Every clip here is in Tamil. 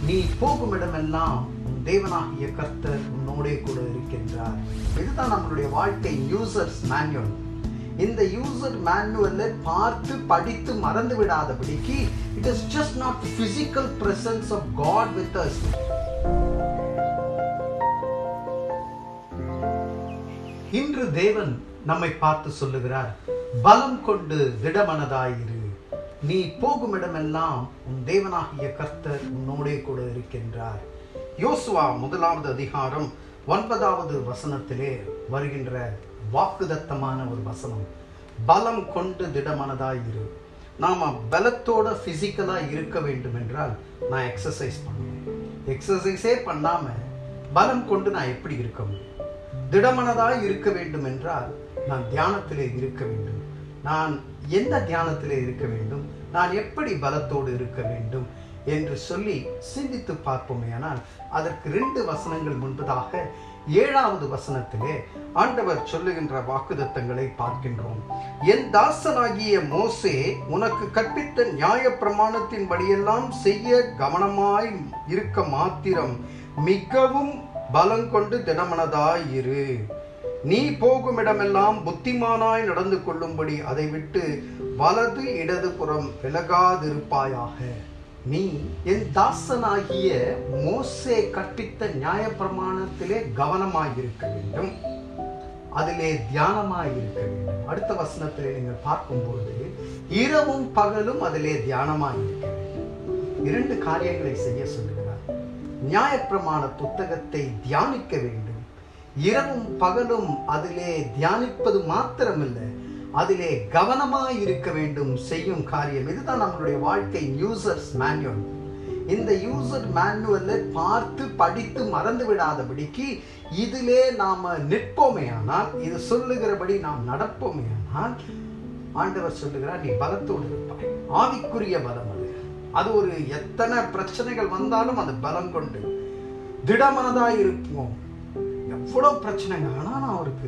நீ போகும் இடமெல்லாம் உன் தேவனாகிய கர்த்தர் உன்னோடே கூட இருக்கின்றார் இதுதான் நம்மளுடைய வாழ்க்கை யூசர்ஸ் மேனுவல் இந்த யூசர் மேனுவல்ல பார்த்து படித்து மறந்து விடாதபடிக்கு it is just not physical presence of God with us இன்று தேவன் நம்மை பார்த்து சொல்லுகிறார் பலம் கொண்டு திடமனதாயிரு நீ போகும் இடமெல்லாம் உன் தேவனாகிய கர்த்தர் உன்னோடே கூட இருக்கின்றார் யோசுவா முதலாவது அதிகாரம் ஒன்பதாவது வசனத்திலே வருகின்ற வாக்குதத்தமான ஒரு வசனம் பலம் கொண்டு திடமனதாயிரு நாம பலத்தோட பிசிக்கலா இருக்க வேண்டும் என்றால் நான் எக்ஸசைஸ் பண்ணுவேன் எக்ஸசைஸே பண்ணாம பலம் கொண்டு நான் எப்படி இருக்க முடியும் திடமனதாய் இருக்க வேண்டும் என்றால் நான் தியானத்திலே இருக்க வேண்டும் நான் எந்த தியானத்திலே இருக்க வேண்டும் நான் எப்படி பலத்தோடு இருக்க வேண்டும் என்று சொல்லி சிந்தித்து பார்ப்போமே ஆனால் அதற்கு ரெண்டு வசனங்கள் முன்பதாக ஏழாவது வசனத்திலே ஆண்டவர் சொல்லுகின்ற வாக்குதத்தங்களை பார்க்கின்றோம் என் தாசனாகிய மோசே உனக்கு கற்பித்த நியாய பிரமாணத்தின் படியெல்லாம் செய்ய கவனமாய் இருக்க மாத்திரம் மிகவும் பலங்கொண்டு திடமனதாய் இரு நீ போகும் இடமெல்லாம் புத்திமானாய் நடந்து கொள்ளும்படி அதை விட்டு வலது இடது புறம் விலகாதிருப்பாயாக நீ என் தாசனாகிய மோசே கற்பித்த நியாயப்பிரமாணத்திலே கவனமாயிருக்க வேண்டும் அதிலே தியானமாயிருக்க வேண்டும் அடுத்த வசனத்திலே நீங்கள் பார்க்கும்போது இரவும் பகலும் அதிலே தியானமாயிருக்க வேண்டும் இரண்டு காரியங்களை செய்ய சொல்லுகிறார் நியாயப்பிரமாண புத்தகத்தை தியானிக்க வேண்டும் இரவும் பகலும் அதிலே தியானிப்பது மாத்திரமில்லை அதிலே கவனமாய் இருக்க வேண்டும் செய்யும் காரியம் இதுதான் நம்மளுடைய வாழ்க்கை யூசர்ஸ் மேனுவல் இந்த யூசர் மேனுவல்ல பார்த்து படித்து மறந்து விடாதபடிக்கு இதிலே நாம நிற்போமே ஆனால் இது சொல்லுகிறபடி நாம் நடப்போமே ஆனால் ஆண்டவர் சொல்லுகிறார் நீ பலத்தோடு இருப்பாய் ஆவிக்குரிய பலம் அது அது ஒரு எத்தனை பிரச்சனைகள் வந்தாலும் அது பலம் கொண்டு திடமனதாய் இருப்போம் எவ்வளவு பிரச்சனைங்க ஆனா நான் அவருக்கு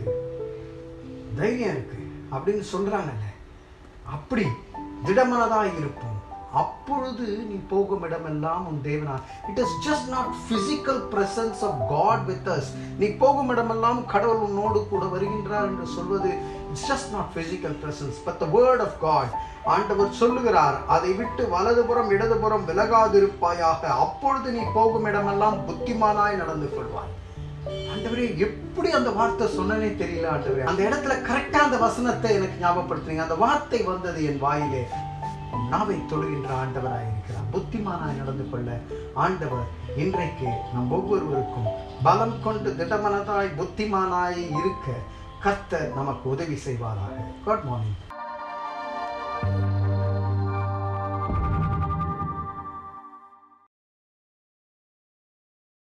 தைரியம் இருக்கு அப்படின்னு சொல்றாங்கல்ல அப்படி திடமனதாய் இருப்போம் அப்பொழுது நீ போகும் இடமெல்லாம் உன் தேவனா it is just not physical presence of God with us நீ போகும் இடமெல்லாம் கடவுள் உன்னோடு கூட வருகின்றார் என்று சொல்வது it's just not physical presence but the word of God ஆண்டவர் சொல்லுகிறார் அதை விட்டு வலதுபுறம் இடதுபுறம் விலகாதிருப்பாயாக அப்பொழுது நீ போகும் இடமெல்லாம் புத்திமானாய் நடந்து கொள்வாய் ஆண்டவரே எப்படி அந்த வார்த்தை சொன்னனே தெரியல ஆண்டவரே அந்த இடத்துல கரெக்டா அந்த வசனத்தை எனக்கு ஞாபகப்படுத்துறீங்க அந்த வார்த்தை வந்தது என் வாயிலே நாவை தொழுகின்ற ஆண்டவராய் இருக்கிறார் புத்திமானாய் நடந்து கொள்ள ஆண்டவர் இன்றைக்கு நம் ஒவ்வொருவருக்கும் பலம் கொண்டு திடமனதாய் புத்திமானாய் இருக்க கர்த்தர் நமக்கு உதவி செய்வாராக குட் மார்னிங்